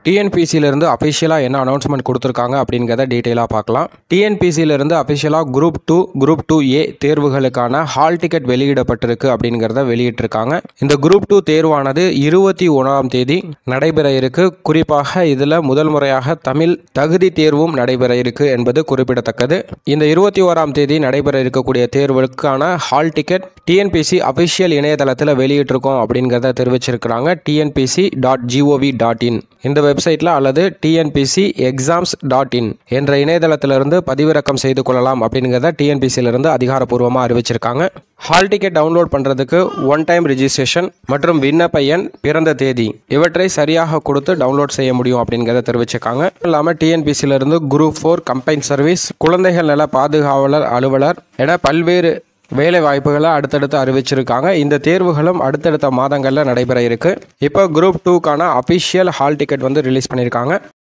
டிஎன்பிசியிலிருந்து அஃபிஷியலாக என்ன அனௌன்ஸ்மெண்ட் கொடுத்துருக்காங்க அப்படிங்கிறத டீட்டெயிலாக பார்க்கலாம் டிஎன்பிசியிலிருந்து அஃபிஷியலாக group two group two A தேர்வுகளுக்கான ஹால் டிக்கெட் வெளியிடப்பட்டிருக்கு அப்படிங்கிறத வெளியிட்டிருக்காங்க இந்த குரூப் டூ தேர்வானது இருபத்தி ஒன்றாம் தேதி நடைபெற இருக்கு குறிப்பாக இதில் முதல் முறையாக தமிழ் தகுதி தேர்வும் நடைபெற இருக்கு என்பது குறிப்பிடத்தக்கது இந்த இருபத்தி ஓராம் தேதி நடைபெற இருக்கக்கூடிய தேர்வுகளுக்கான ஹால் டிக்கெட் டிஎன்பிசி அபிஷியல் இணையதளத்தில் வெளியிட்டிருக்கோம் அப்படிங்கிறத தெரிவிச்சிருக்கிறாங்க TNPSC dot G O V dot in இந்த வெப்சைட்டில் அல்லது டிஎன்பிசி எக்ஸாம்ஸ் டாட் இன் என்ற இணையதளத்திலிருந்து பதிவிறக்கம் செய்து கொள்ளலாம் அப்படிங்கிறத டிஎன்பிசியிலிருந்து அதிகாரப்பூர்வமாக அறிவிச்சிருக்காங்க ஹால் டிக்கெட் டவுன்லோட் பண்ணுறதுக்கு ஒன் டைம் ரிஜிஸ்ட்ரேஷன் மற்றும் விண்ணப்ப எண் பிறந்த தேதி இவற்றை சரியாக கொடுத்து டவுன்லோட் செய்ய முடியும் அப்படிங்கிறத தெரிவிச்சிருக்காங்க இல்லாமல் டிஎன்பிசியிலிருந்து குரூப் ஃபோர் கம்பைன் சர்வீஸ் குழந்தைகள் நல பாதுகாவலர் அலுவலர் என பல்வேறு வேலை வாய்ப்புகளை அடுத்தடுத்து அறிவிச்சிருக்காங்க இந்த தேர்வுகளும் அடுத்தடுத்த மாதங்களில் நடைபெற இருக்கு இப்போ குரூப் டூக்கான அபிஷியல் ஹால் டிக்கெட் வந்து ரிலீஸ் பண்ணியிருக்காங்க